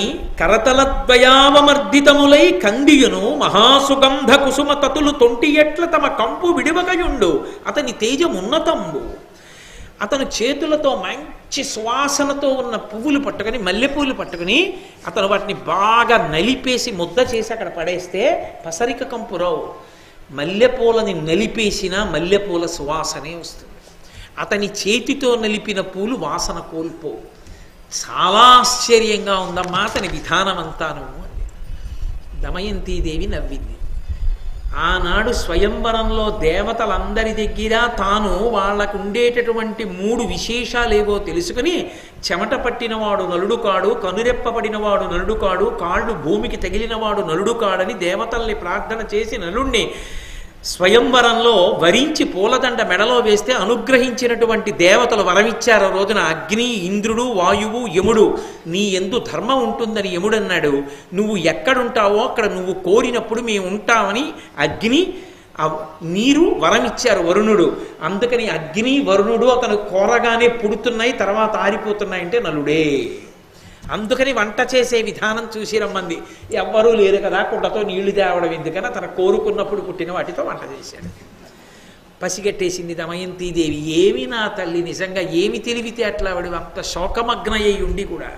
Speaker 1: కరతలద్వయావమర్దితములై కందియును మహాసుగంధ కుసుమ తతులు తొంటి ఎట్ల తమ కంపు విడివకయుండు అతని తేజమున్నతంబు అతను చేతులతో మంచి సువాసనతో ఉన్న పువ్వులు పట్టుకొని మల్లెపూలు పట్టుకొని అతను వాటిని బాగా నలిపేసి ముద్ద చేసి అక్కడ పడేస్తే పసరిక కంపు రావు మల్లెపూలని నలిపేసిన మల్లెపూల సువాసనే వస్తుంది అతని చేతితో నలిపిన పూలు వాసన కోల్పో చాలా ఆశ్చర్యంగా ఉందమ్మా అతని విధానం అంతాను అంది దమయంతీదేవి నవ్వింది ఆనాడు స్వయంవరంలో దేవతలందరి దగ్గర తాను వాళ్ళకు ఉండేటటువంటి మూడు విశేషాలేవో తెలుసుకుని చెమట పట్టినవాడు నలుడు కాడు కనురెప్ప పడినవాడు నలుడు కాడు కాళ్ళు భూమికి తగిలినవాడు నలుడు కాడని దేవతల్ని ప్రార్థన చేసి నలుణ్ణి స్వయంవరంలో వరించి పూలదండ మెడలో వేస్తే అనుగ్రహించినటువంటి దేవతలు వరమిచ్చారు ఆ రోజున అగ్ని ఇంద్రుడు వాయువు యముడు నీ ఎందు ధర్మం ఉంటుందని యముడన్నాడు నువ్వు ఎక్కడుంటావో అక్కడ నువ్వు కోరినప్పుడు మేము ఉంటామని అగ్ని ఆ నీరు వరమిచ్చారు వరుణుడు అందుకని అగ్ని వరుణుడు అతను కోరగానే పుడుతున్నాయి తర్వాత ఆరిపోతున్నాయంటే నలుడే అందుకని వంట చేసే విధానం చూసి రమ్మంది ఎవ్వరూ లేరు కదా కుండతో నీళ్లు తేవడం ఎందుకని అతను కోరుకున్నప్పుడు పుట్టిన వాటితో వంట చేశాడు పసిగట్టేసింది దమయంతీదేవి ఏమి నా తల్లి నిజంగా ఏమి తెలివితే అట్లా ఆవిడ అంత శోకమగ్నయ్యి ఉండి కూడా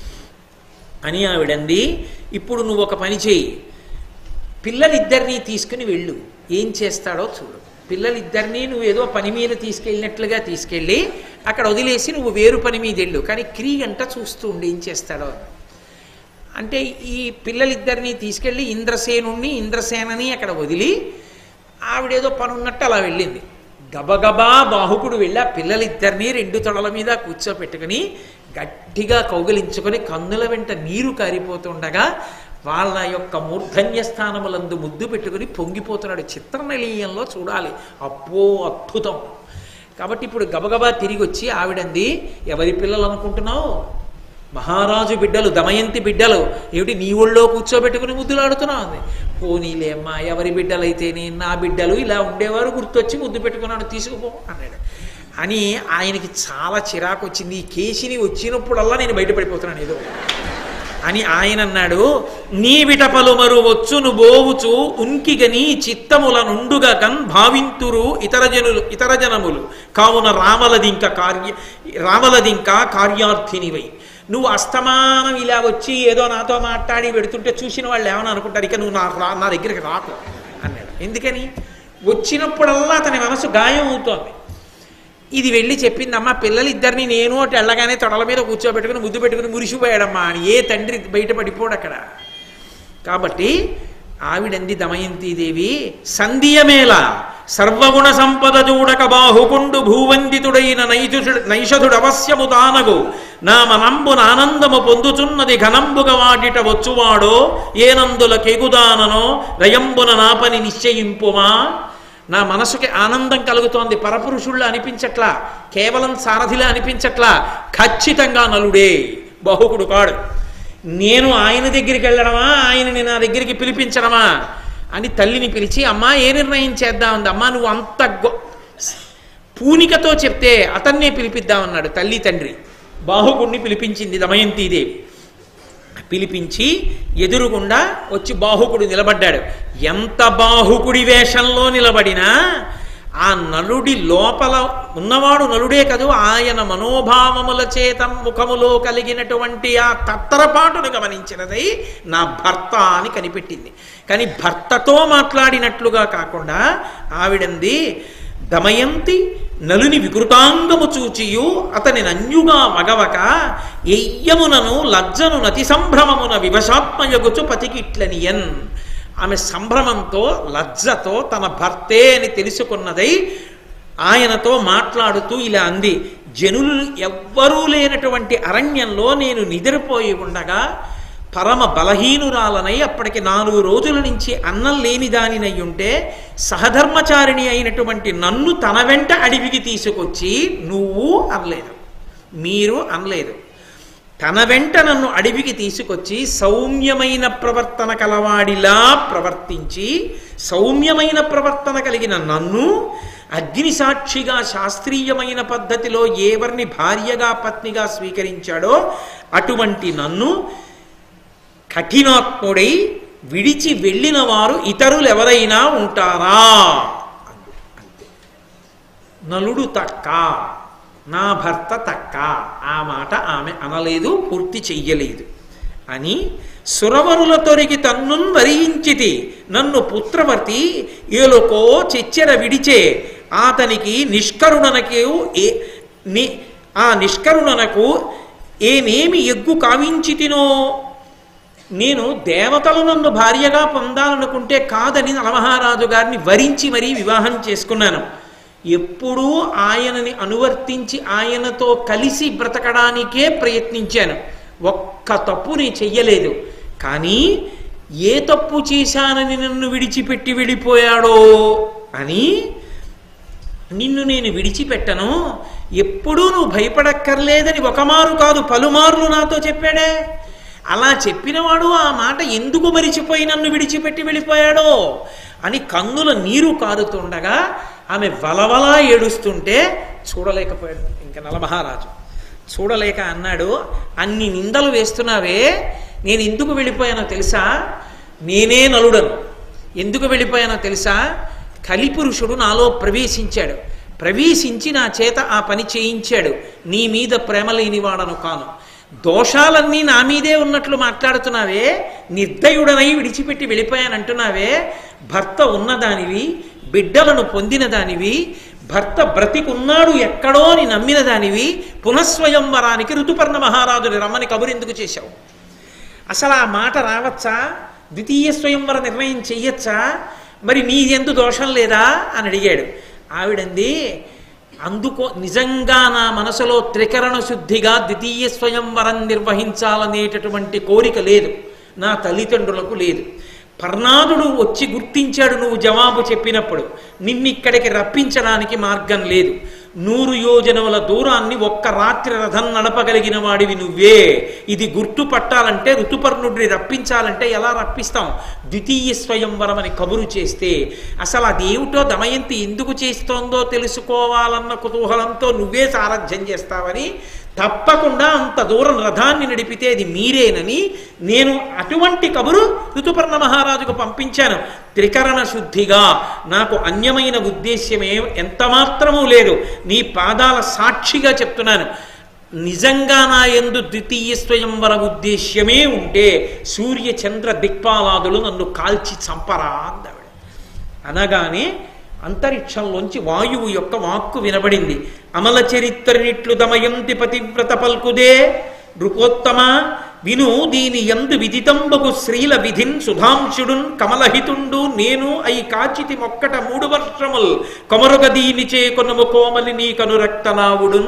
Speaker 1: అని ఆవిడంది ఇప్పుడు నువ్వు ఒక పని చేయి పిల్లలిద్దరినీ తీసుకుని వెళ్ళు ఏం చేస్తాడో చూడు పిల్లలిద్దరినీ నువ్వు ఏదో పని మీద తీసుకెళ్ళినట్లుగా తీసుకెళ్ళి అక్కడ వదిలేసి నువ్వు వేరు పని మీద వెళ్ళు కానీ క్రీగంట చూస్తూ ఉండి ఏం చేస్తాడో అని. అంటే ఈ పిల్లలిద్దరినీ తీసుకెళ్ళి ఇంద్రసేనుణ్ణి ఇంద్రసేనని అక్కడ వదిలి ఆవిడేదో పని ఉన్నట్టు అలా వెళ్ళింది గబగబా బాహుకుడు వెళ్ళి ఆ పిల్లలిద్దరినీ రెండు తొడల మీద కూర్చోపెట్టుకుని గట్టిగా కౌగిలించుకొని కన్నుల వెంట నీరు కారిపోతుండగా వాళ్ళ యొక్క మూర్ధన్య స్థానములందు ముద్దు పెట్టుకుని పొంగిపోతున్నాడు చిత్రనలీయంలో చూడాలి అబ్బో అద్భుతం కాబట్టి ఇప్పుడు గబగబా తిరిగి వచ్చి ఆవిడంది ఎవరి పిల్లలు అనుకుంటున్నావు మహారాజు బిడ్డలు దమయంతి బిడ్డలు ఏమిటి నీ ఒళ్ళో కూర్చోబెట్టుకుని ముద్దులాడుతున్నావు అంది పోనీలే అమ్మా ఎవరి బిడ్డలైతేనే నా బిడ్డలు ఇలా ఉండేవారు గుర్తొచ్చి ముద్దు పెట్టుకున్నాడు తీసుకుపో అన్నాడు అని ఆయనకి చాలా చిరాకు వచ్చింది ఈ కేసిని వచ్చినప్పుడల్లా నేను బయటపడిపోతున్నాను ఏదో అని ఆయన అన్నాడు నీ విట పలుమరు వచ్చును బోవుచు ఉన్కిగని చిత్తముల నుండుగా కన్ భావింతురు ఇతర జనులు ఇతర జనములు కావున రామలదింక కార్య రామలదింక కార్యార్థినివై నువ్వు అస్తమానం ఇలా వచ్చి ఏదో నాతో మాట్లాడి పెడుతుంటే చూసిన వాళ్ళు ఏమని అనుకుంటారు ఇక నువ్వు నా రా- నా దగ్గరికి రాకు అన్నాడు ఎందుకని వచ్చినప్పుడల్లా అతని మనసు గాయం అవుతోంది ఇది వెళ్ళి చెప్పింది అమ్మ పిల్లలిద్దరిని నేను అటు వెళ్ళగానే తొడల మీద కూర్చోబెట్టుకుని ముద్దు పెట్టుకుని మురిసిపోయాడమ్మా అని ఏ తండ్రి బయటపడిపోడు అక్కడ కాబట్టి ఆవిడంది దమయంతీదేవి సంధియమేల సర్వగుణ సంపద చూడక బాహుకుండు భూవందితుడైన నైజుషుడు నైషధుడు అవశ్యము తానగు నా మనంబున ఆనందము పొందుచున్నది ఘనంబుగ వాటిట వచ్చువాడో ఏనందుల కెగుదాననో రయంబున నాపని నిశ్చయింపుమా నా మనసుకి ఆనందం కలుగుతోంది పరపురుషుళ్ళు అనిపించట్లా కేవలం సారథిలా అనిపించట్లా ఖచ్చితంగా నలుడే బహుకుడు కాడు నేను ఆయన దగ్గరికి వెళ్ళడమా ఆయనని నా దగ్గరికి పిలిపించడమా అని తల్లిని పిలిచి అమ్మా ఏ నిర్ణయం చేద్దామంది అమ్మా నువ్వు అంత గొ పూనికతో చెప్తే అతన్నే పిలిపిద్దామన్నాడు తల్లి తండ్రి బాహుకుడిని పిలిపించింది దమయంతీదేవి పిలిపించి ఎదురుగుండా వచ్చి బాహుకుడు నిలబడ్డాడు ఎంత బాహుకుడి వేషంలో నిలబడినా ఆ నలుడి లోపల ఉన్నవాడు నలుడే కదూ ఆయన మనోభావముల చేత ముఖములో కలిగినటువంటి ఆ తత్తరపాటును గమనించినదై నా భర్త అని కనిపెట్టింది కానీ భర్తతో మాట్లాడినట్లుగా కాకుండా ఆవిడంది దమయంతి నలుని వికృతాంగము చూచియు అతని నన్యుగా మగవక ఎయ్యమునను లజ్జను నతి సంభ్రమమున వివశాత్మయగుచు పతికిట్లనియన్ ఆమె సంభ్రమంతో లజ్జతో తన భర్తే అని తెలుసుకున్నదై ఆయనతో మాట్లాడుతూ ఇలా అంది జనులు ఎవ్వరూ లేనటువంటి అరణ్యంలో నేను నిద్రపోయి ఉండగా పరమ బలహీనురాలనై అప్పటికి నాలుగు రోజుల నుంచి అన్నం లేని దానినై ఉంటే సహధర్మచారిణి అయినటువంటి నన్ను తన వెంట అడవికి తీసుకొచ్చి నువ్వు అనలేదు మీరు అనలేదు తన వెంట నన్ను అడవికి తీసుకొచ్చి సౌమ్యమైన ప్రవర్తన కలవాడిలా ప్రవర్తించి సౌమ్యమైన ప్రవర్తన కలిగిన నన్ను అగ్ని సాక్షిగా శాస్త్రీయమైన పద్ధతిలో ఎవరిని భార్యగా పత్నిగా స్వీకరించాడో అటువంటి నన్ను కఠినాత్ముడై విడిచి వెళ్ళిన వారు ఇతరులు ఎవరైనా ఉంటారా అంతే నలుడు తక్క నా భర్త తక్క ఆ మాట ఆమె అనలేదు పూర్తి చెయ్యలేదు అని సురవరుల తొరిగి తన్నున్ వరించితి నన్ను పుత్రవర్తి ఏలుకో చెచ్చెర విడిచే అతనికి నిష్కరుణనకు ఏ ని ఆ నిష్కరుణనకు ఏనేమి ఎగ్గు కావించితినో నేను దేవతలు నన్ను భార్యగా పొందాలనుకుంటే కాదని నలమహారాజు గారిని వరించి మరీ వివాహం చేసుకున్నాను ఎప్పుడూ ఆయనని అనువర్తించి ఆయనతో కలిసి బ్రతకడానికే ప్రయత్నించాను ఒక్క తప్పు నేను చెయ్యలేదు కానీ ఏ తప్పు చేశానని నన్ను విడిచిపెట్టి వెళ్ళిపోయాడో అని నిన్ను నేను విడిచిపెట్టను ఎప్పుడూ నువ్వు భయపడక్కర్లేదని ఒకమారు కాదు పలుమార్లు నాతో చెప్పాడే అలా చెప్పినవాడు ఆ మాట ఎందుకు మరిచిపోయి నన్ను విడిచిపెట్టి వెళ్ళిపోయాడో అని కన్నుల నీరు కారుతుండగా ఆమె వలవలా ఏడుస్తుంటే చూడలేకపోయాడు ఇంకా నలమహారాజు చూడలేక అన్నాడు అన్ని నిందలు వేస్తున్నావే నేను ఎందుకు వెళ్ళిపోయానో తెలుసా నేనే నలుడను ఎందుకు వెళ్ళిపోయానో తెలుసా కలిపురుషుడు నాలో ప్రవేశించాడు ప్రవేశించి నా చేత ఆ పని చేయించాడు నీ మీద ప్రేమ లేనివాడను కాను దోషాలన్నీ నా మీదే ఉన్నట్లు మాట్లాడుతున్నావే నిర్దయుడనై విడిచిపెట్టి వెళ్ళిపోయానంటున్నావే భర్త ఉన్నదానివి బిడ్డలను పొందిన దానివి భర్త బ్రతికున్నాడు ఎక్కడో అని నమ్మిన దానివి పునఃస్వయంవరానికి ఋతుపర్ణ మహారాజుని రమ్మని కబురెందుకు చేశావు అసలు ఆ మాట రావచ్చా ద్వితీయ స్వయంవర నిర్ణయం చెయ్యొచ్చా మరి నీ ఎందు దోషం లేదా అని అడిగాడు ఆవిడంది అందుకో నిజంగా నా మనసులో త్రికరణ శుద్ధిగా ద్వితీయ స్వయంవరం నిర్వహించాలనేటటువంటి కోరిక లేదు నా తల్లిదండ్రులకు లేదు పర్ణాదుడు వచ్చి గుర్తించాడు నువ్వు జవాబు చెప్పినప్పుడు నిన్నిక్కడికి రప్పించడానికి మార్గం లేదు నూరు యోజనముల దూరాన్ని ఒక్క రాత్రి రథం నడపగలిగిన వాడివి నువ్వే ఇది గుర్తుపట్టాలంటే ఋతుపర్ణుడిని రప్పించాలంటే ఎలా రప్పిస్తాం ద్వితీయ స్వయంవరం అని కబురు చేస్తే అసలు అదేమిటో దమయంతి ఎందుకు చేస్తోందో తెలుసుకోవాలన్న కుతూహలంతో నువ్వే సారథ్యం చేస్తావని తప్పకుండా అంత దూరం రథాన్ని నడిపితే అది మీరేనని నేను అటువంటి కబురు ఋతుపర్ణ మహారాజుకు పంపించాను త్రికరణ శుద్ధిగా నాకు అన్యమైన ఉద్దేశ్యమే ఎంత మాత్రమూ లేదు నీ పాదాల సాక్షిగా చెప్తున్నాను నిజంగా నా ఎందు ద్వితీయ స్వయంవర ఉద్దేశ్యమే ఉంటే సూర్య చంద్ర దిక్పాలాదులు నన్ను కాల్చి చంపరా అందావిడ అనగానే అంతరిక్షంలోంచి వాయువు యొక్క వాక్కు వినబడింది అమల చరిత్రనిట్లు దమయంతి పతివ్రత పల్కుదే నృపోత్తమ విను దీని ఎందు విదితంబగు శ్రీల విధిన్ సుధాంశుడున్ కమలహితుండు నేను అయి కాచితి మొక్కట మూడు వర్షముల్ కొమరుగ దీనిచే కొనము కోమలి నీ కనురక్తనావుడున్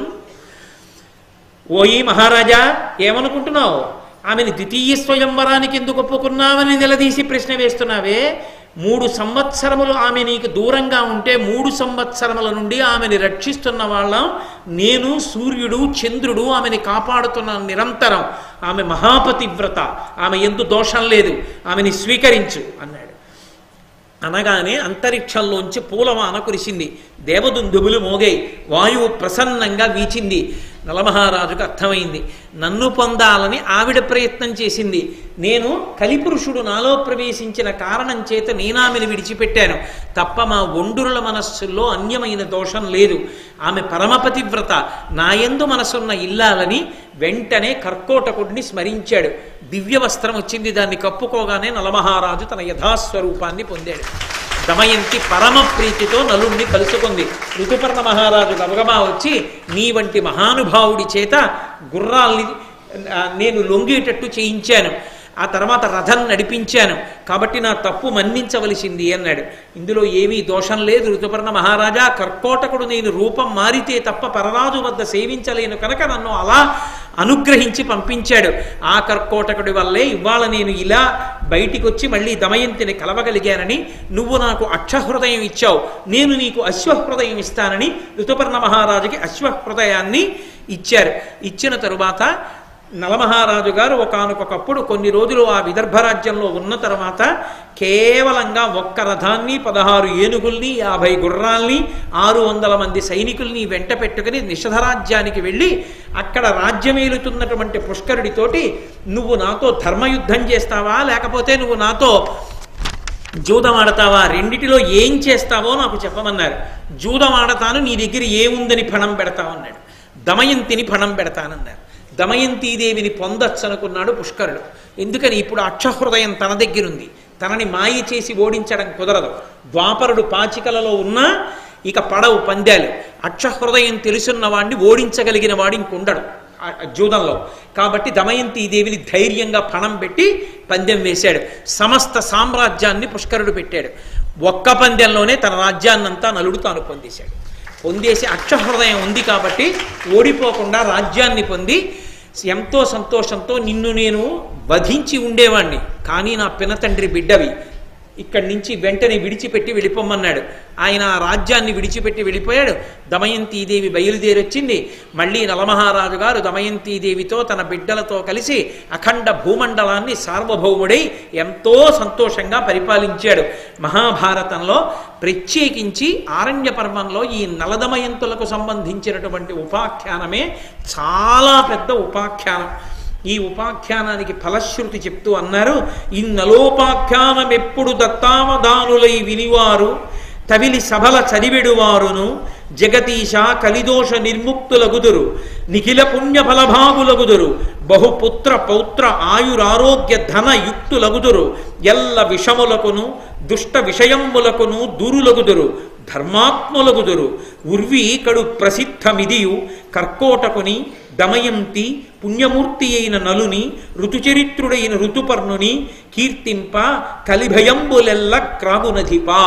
Speaker 1: ఓయి మహారాజా ఏమనుకుంటున్నావు ఆమెను ద్వితీయ స్వయంవరానికి ఎందుకు ఒప్పుకున్నావని నిలదీసి ప్రశ్న వేస్తున్నావే మూడు సంవత్సరములు ఆమె నీకు దూరంగా ఉంటే మూడు సంవత్సరముల నుండి ఆమెని రక్షిస్తున్న వాళ్ళం నేను సూర్యుడు చంద్రుడు ఆమెని కాపాడుతున్నాను నిరంతరం ఆమె మహాపతివ్రత ఆమె ఎందు దోషం లేదు ఆమెని స్వీకరించు అన్నాడు అనగానే అంతరిక్షంలోంచి పూలవాన కురిసింది దేవదుందుబులు మోగాయి వాయువు ప్రసన్నంగా వీచింది నలమహారాజుకు అర్థమైంది నన్ను పొందాలని ఆవిడ ప్రయత్నం చేసింది నేను కలిపురుషుడు నాలో ప్రవేశించిన కారణం చేత నేనామెను విడిచిపెట్టాను తప్ప మా ఒండురుల మనస్సుల్లో అన్యమైన దోషం లేదు ఆమె పరమపతివ్రత నాయందు మనసున్న ఇల్లాలని వెంటనే కర్కోటకుడిని స్మరించాడు దివ్య వస్త్రం వచ్చింది దాన్ని కప్పుకోగానే నలమహారాజు తన యథాస్వరూపాన్ని పొందాడు దమయంతి పరమ ప్రీతితో నలుణ్ణి కలుసుకుంది ఋతుపర్ణ మహారాజు గబగబా వచ్చి నీ వంటి మహానుభావుడి చేత గుర్రాల్ని ఆ, నేను లొంగేటట్టు చేయించాను ఆ తర్వాత రథం నడిపించాను కాబట్టి నా తప్పు మన్నించవలసింది అన్నాడు ఇందులో ఏమీ దోషం లేదు ఋతుపర్ణ మహారాజా కర్కోటకుడు నేను రూపం మారితే తప్ప పరరాజు వద్ద సేవించలేను కనుక నన్ను అలా అనుగ్రహించి పంపించాడు ఆ కర్కోటకుడి వల్లే ఇవాళ నేను ఇలా బయటికి వచ్చి మళ్ళీ దమయంతిని కలవగలిగానని నువ్వు నాకు అక్షహృదయం ఇచ్చావు నేను నీకు అశ్వహృదయం ఇస్తానని ఋతుపర్ణ మహారాజుకి అశ్వహృదయాన్ని ఇచ్చారు ఇచ్చిన తరువాత నలమహారాజు గారు ఒకానొకప్పుడు కొన్ని రోజులు ఆ విదర్భ రాజ్యంలో ఉన్న తర్వాత కేవలంగా ఒక్క రథాన్ని పదహారు ఏనుగుల్ని యాభై గుర్రాల్ని ఆరు వందల మంది సైనికుల్ని వెంట పెట్టుకుని నిషధరాజ్యానికి వెళ్ళి అక్కడ రాజ్యమేలుతున్నటువంటి పుష్కరుడితోటి నువ్వు నాతో ధర్మయుద్ధం చేస్తావా లేకపోతే నువ్వు నాతో జూదం ఆడతావా రెండిటిలో ఏం చేస్తావో నాకు చెప్పమన్నారు జూదం ఆడతాను నీ దగ్గర ఏముందని ఫణం పెడతావన్నాడు దమయంతిని ఫణం పెడతానన్నారు దమయంతీదేవిని పొందొచ్చు అనుకున్నాడు పుష్కరుడు ఎందుకని ఇప్పుడు అక్షహృదయం తన దగ్గరుంది తనని మాయ చేసి ఓడించడం కుదరదు ద్వాపరుడు పాచికలలో ఉన్నా ఇక పడవు పందాలు అక్షహృదయం తెలుసున్న వాడిని ఓడించగలిగిన వాడు ఇంకుండడు ఆ జూదంలో కాబట్టి దమయంతి దేవిని ధైర్యంగా పణం పెట్టి పందెం వేశాడు సమస్త సామ్రాజ్యాన్ని పుష్కరుడు పెట్టాడు ఒక్క పందెంలోనే తన రాజ్యాన్నంతా నలుడు తాను పొందేశాడు పొందేసి అక్షహృదయం ఉంది కాబట్టి ఓడిపోకుండా రాజ్యాన్ని పొంది ఎంతో సంతోషంతో నిన్ను నేను వధించి ఉండేవాణ్ణి కానీ నా పినతండ్రి బిడ్డవి ఇక్కడి నుంచి వెంటనే విడిచిపెట్టి వెళ్ళిపోమన్నాడు ఆయన ఆ రాజ్యాన్ని విడిచిపెట్టి వెళ్ళిపోయాడు దమయంతీదేవి బయలుదేరొచ్చింది మళ్ళీ నలమహారాజు గారు దమయంతీదేవితో తన బిడ్డలతో కలిసి అఖండ భూమండలాన్ని సార్వభౌముడై ఎంతో సంతోషంగా పరిపాలించాడు మహాభారతంలో ప్రత్యేకించి ఆరణ్య పర్వంలో ఈ నలదమయంతులకు సంబంధించినటువంటి ఉపాఖ్యానమే చాలా పెద్ద ఉపాఖ్యానం ఈ ఉపాఖ్యానానికి ఫలశ్రుతి చెప్తూ అన్నారు ఈ నలోపాఖ్యానమెప్పుడు దత్తావధానులై వినివారు తవిలి సభల చదివెడువారును జగతీశ కలిదోష నిర్ముక్తులగుదురు నిఖిల పుణ్య ఫలభాగులగుదురు బహుపుత్ర పౌత్ర ఆయురారోగ్య ధన యుక్తులగుదురు ఎల్ల విషములకును దుష్ట విషయములకును దూరులగుదురు ధర్మాత్ములగుదురు ఉర్వి కడు ప్రసిద్ధమిదియు కర్కోటకుని దమయంతి పుణ్యమూర్తి అయిన నలుని ఋతుచరిత్రుడైన ఋతుపర్ణుని కీర్తింప కలిభయంబులెల్ల క్రాగునధిపా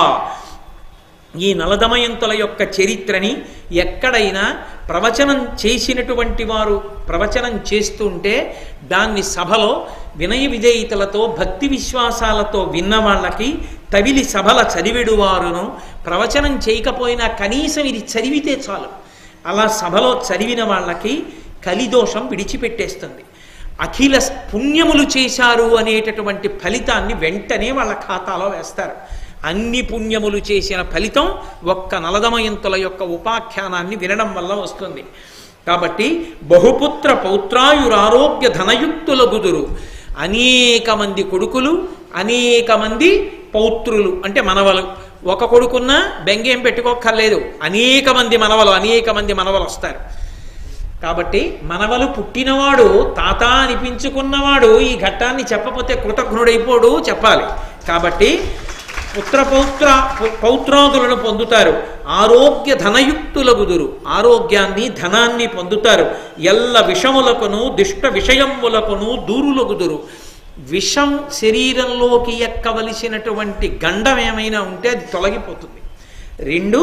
Speaker 1: ఈ నలదమయంతుల యొక్క చరిత్రని ఎక్కడైనా ప్రవచనం చేసినటువంటి వారు ప్రవచనం చేస్తుంటే దాన్ని సభలో వినయ విధేయతలతో భక్తి విశ్వాసాలతో విన్న వాళ్ళకి తవిలి సభల చదివెడువారును ప్రవచనం చేయకపోయినా కనీసం ఇది చదివితే చాలు అలా సభలో చదివిన వాళ్ళకి కలిదోషం విడిచిపెట్టేస్తుంది అఖిల పుణ్యములు చేశారు అనేటటువంటి ఫలితాన్ని వెంటనే వాళ్ళ ఖాతాలో వేస్తారు అన్ని పుణ్యములు చేసిన ఫలితం ఒక్క నలదమయంతుల యొక్క ఉపాఖ్యానాన్ని వినడం వల్ల వస్తుంది కాబట్టి బహుపుత్ర పౌత్రాయురారోగ్య ధనయుక్తుల గుదురు అనేక మంది కొడుకులు అనేక మంది పౌత్రులు అంటే మనవలు ఒక కొడుకున్న బెంగేం పెట్టుకోక్కర్లేదు అనేక మంది మనవలు అనేక మంది మనవలు వస్తారు కాబట్టి మనవలు పుట్టినవాడు తాత అనిపించుకున్నవాడు ఈ ఘట్టాన్ని చెప్పపోతే కృతజ్ఞుడైపోడు చెప్పాలి కాబట్టి పుత్రపౌత్ర పౌత్రాదులను పొందుతారు ఆరోగ్య ధనయుక్తులగుదురు ఆరోగ్యాన్ని ధనాన్ని పొందుతారు ఎల్ల విషములకును దుష్ట విషయములకును దూరులగుదురు విషం శరీరంలోకి ఎక్కవలసినటువంటి గండం ఏమైనా ఉంటే అది తొలగిపోతుంది రెండు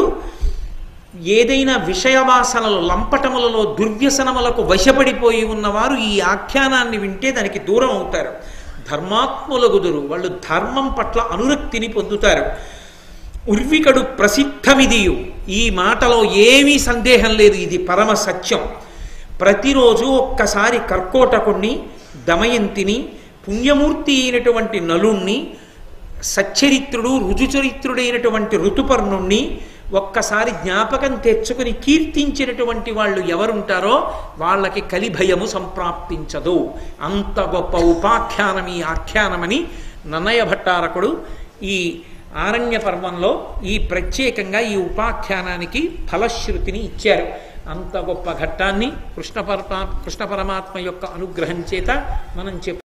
Speaker 1: ఏదైనా విషయవాసనలు లంపటములలో దుర్వ్యసనములకు వశపడిపోయి ఉన్నవారు ఈ ఆఖ్యానాన్ని వింటే దానికి దూరం అవుతారు ధర్మాత్ములగుదురు వాళ్ళు ధర్మం పట్ల అనురక్తిని పొందుతారు ఉర్వికడు ప్రసిద్ధమిదియు ఈ మాటలో ఏమీ సందేహం లేదు ఇది పరమ సత్యం ప్రతిరోజు ఒక్కసారి కర్కోటకుణ్ణి దమయంతిని పుణ్యమూర్తి అయినటువంటి నలుణ్ణి సచ్చరిత్రుడు రుజుచరిత్రుడైనటువంటి ఋతుపర్ణుణ్ణి ఒక్కసారి జ్ఞాపకం తెచ్చుకుని కీర్తించినటువంటి వాళ్ళు ఎవరుంటారో వాళ్ళకి కలిభయము సంప్రాప్తించదు అంత గొప్ప ఉపాఖ్యానం ఈ ఆఖ్యానమని నన్నయ భట్టారకుడు ఈ ఆరణ్య పర్వంలో ఈ ప్రత్యేకంగా ఈ ఉపాఖ్యానానికి ఫలశ్రుతిని ఇచ్చారు అంత గొప్ప ఘట్టాన్ని కృష్ణ పరమా కృష్ణ పరమాత్మ యొక్క అనుగ్రహం చేత మనం చెప్పు